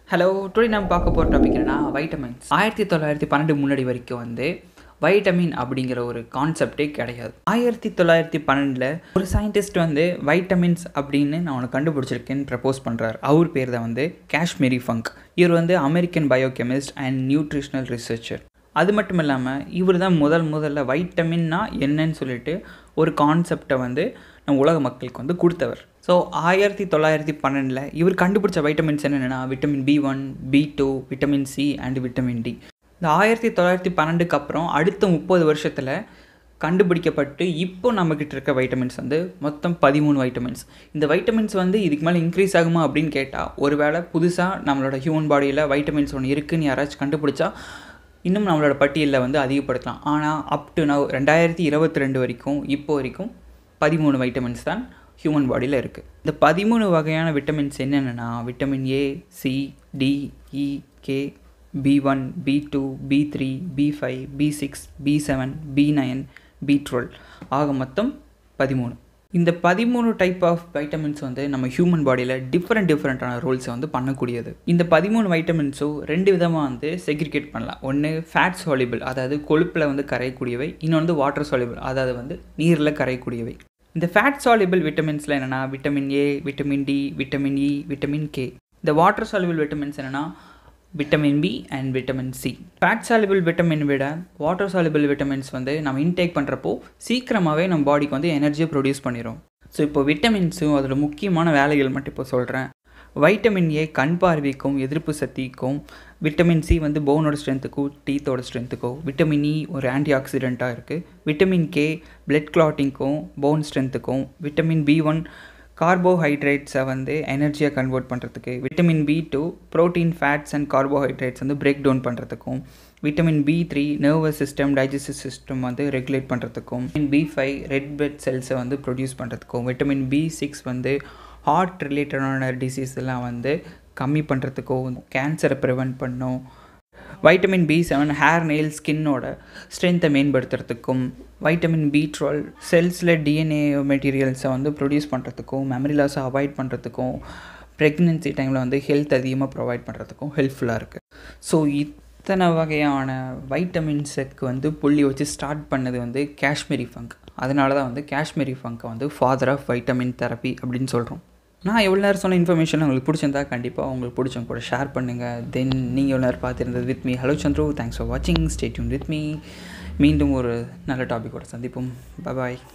hello today நம்ம பார்க்க போகிற டாபிக் என்னன்னா வைட்டமின்ஸ் ஆயிரத்தி தொள்ளாயிரத்தி பன்னெண்டு முன்னாடி வரைக்கும் வந்து வைட்டமின் அப்படிங்கிற ஒரு கான்செப்டே கிடையாது ஆயிரத்தி தொள்ளாயிரத்தி பன்னெண்டில் ஒரு சயின்டிஸ்ட் வந்து வைட்டமின்ஸ் அப்படின்னு நான் உனக்கு கண்டுபிடிச்சிருக்கேன்னு ப்ரப்போஸ் பண்ணுறாரு அவர் பேர் தான் வந்து காஷ்மீரி ஃபங்க் இவர் வந்து American biochemist and nutritional researcher அது மட்டும் இல்லாமல் இவர் தான் முதல் முதல்ல வைட்டமின்னா என்னன்னு சொல்லிட்டு ஒரு கான்செப்டை வந்து நம்ம உலக மக்களுக்கு வந்து கொடுத்தவர் ஸோ ஆயிரத்தி தொள்ளாயிரத்தி பன்னெண்டில் இவர் கண்டுபிடிச்ச வைட்டமின்ஸ் என்னென்னா vitamin B one B two vitamin C and vitamin D இந்த ஆயிரத்தி தொள்ளாயிரத்தி பன்னெண்டுக்கு அப்புறம் அடுத்த முப்பது வருஷத்தில் கண்டுபிடிக்கப்பட்டு இப்போ நம்மக்கிட்ட இருக்க வைட்டமின்ஸ் வந்து மொத்தம் பதிமூணு வைட்டமின்ஸ் இந்த வைட்டமின்ஸ் வந்து இதுக்கு மேலே இன்க்ரீஸ் ஆகுமா அப்படின்னு கேட்டால் ஒருவேளை புதுசாக நம்மளோட ஹியூமன் பாடியில் வைட்டமின்ஸ் ஒன்று இருக்குன்னு யாராச்சும் கண்டுபிடிச்சா இன்னும் நம்மளோட பட்டியலில் வந்து அதிகப்படுத்தலாம் ஆனால் அப் டு நவ் ரெண்டாயிரத்தி இருபத்தி ரெண்டு வரைக்கும் இப்போ வரைக்கும் பதிமூணு வைட்டமின்ஸ் தான் ஹியூமன் பாடியில் இருக்குது இந்த பதிமூணு வகையான விட்டமின்ஸ் என்னென்னா vitamin A C D E K B one B two B three B five B six B seven B nine B twelve ஆக மொத்தம் பதிமூணு இந்த பதிமூணு டைப் ஆஃப் வைட்டமின்ஸ் வந்து நம்ம ஹியூமன் பாடியில் டிஃப்ரெண்ட் டிஃப்ரெண்ட்டான ரோல்ஸை வந்து பண்ணக்கூடியது இந்த பதிமூணு வைட்டமின்ஸும் ரெண்டு விதமாக வந்து செக்ரிகேட் பண்ணலாம் ஒன்று ஃபேட் சாலிபிள் அதாவது கொழுப்பில் வந்து கரையக்கூடியவை இன்னொன்று வாட்டர் சாலிபிள் அதாவது வந்து நீரில் கரையக்கூடியவை இந்த ஃபேட் சாலிபிள் விட்டமின்ஸில் என்னென்னா vitamin A vitamin D vitamin E vitamin K இந்த வாட்டர் சாலிபிள் விட்டமின்ஸ் என்னென்னா vitamin B and vitamin C fat soluble vitamin விட வாட்டர் சாலிபிள் விட்டமின்ஸ் வந்து நம்ம இன்டேக் பண்ணுறப்போ சீக்கிரமாகவே நம்ம பாடிக்கு வந்து எனர்ஜியை ப்ரொடியூஸ் பண்ணிடும் ஸோ இப்போ விட்டமின்ஸும் அதோட முக்கியமான வேலைகள் மட்டும் இப்போ சொல்கிறேன் வைட்டமின் ஏ கண் பார்வைக்கும் எதிர்ப்பு சக்திக்கும் விட்டமின் சி வந்து போனோட ஸ்ட்ரென்த்துக்கும் டீத்தோட ஸ்ட்ரென்த்துக்கும் விட்டமின் இ ஒரு ஆன்டி ஆக்சிடெண்ட்டாக இருக்குது விட்டமின் கே பிளட் கிளாட்டிங்க்கும் போன் ஸ்ட்ரென்த்துக்கும் விட்டமின் பி ஒன் கார்போஹைட்ரேட்ஸை வந்து எனர்ஜியாக கன்வெர்ட் பண்ணுறதுக்கு vitamin B two protein fats and carbohydrates வந்து பிரேக் டவுன் பண்ணுறதுக்கும் vitamin B three nervous system digestive system வந்து ரெகுலேட் பண்ணுறதுக்கும் பி ஃபைவ் ரெட் பிளட் செல்ஸை வந்து ப்ரொடியூஸ் பண்ணுறதுக்கும் விட்டமின் பி சிக்ஸ் வந்து ஹார்ட் ரிலேட்டடான டிசீஸ் எல்லாம் வந்து கம்மி பண்ணுறதுக்கும் கேன்சரை ப்ரிவெண்ட் பண்ணும் vitamin B seven hair nail ஸ்கின்னோட ஸ்ட்ரென்த்தை மேம்படுத்துறதுக்கும் வைட்டமின் பி டுவெல் செல்ஸில் டிஎன்ஏ மெட்டீரியல்ஸை வந்து ப்ரொடியூஸ் பண்ணுறதுக்கும் மெமரி லாஸை அவாய்ட் பண்ணுறதுக்கும் ப்ரெக்னென்சி டைமில் வந்து ஹெல்த் அதிகமாக ப்ரொவைட் பண்ணுறதுக்கும் ஹெல்ப்ஃபுல்லாக இருக்குது ஸோ இத்தனை வகையான வைட்டமின்ஸுக்கு வந்து புள்ளி வச்சு ஸ்டார்ட் பண்ணது வந்து காஷ்மீரி ஃபங்க் அதனால தான் வந்து காஷ்மீரி ஃபங்கை வந்து ஃபாதர் ஆஃப் வைட்டமின் தெரப்பி அப்படின்னு சொல்கிறோம் நான் எவ்வளோ நேரம் சொன்ன இன்ஃபர்மேஷன் உங்களுக்கு பிடிச்சிருந்தா கண்டிப்பாக உங்களுக்கு பிடிச்சவங்க கூட ஷேர் பண்ணுங்கள் தென் நீங்கள் எவ்வளோ நேரம் பார்த்துருந்தது with me hello Chandru thanks for வாட்சிங் ஸ்டேட்யூன் வித் மீ மீண்டும் ஒரு நல்ல டாப்பிக்கோட சந்திப்போம் பாய்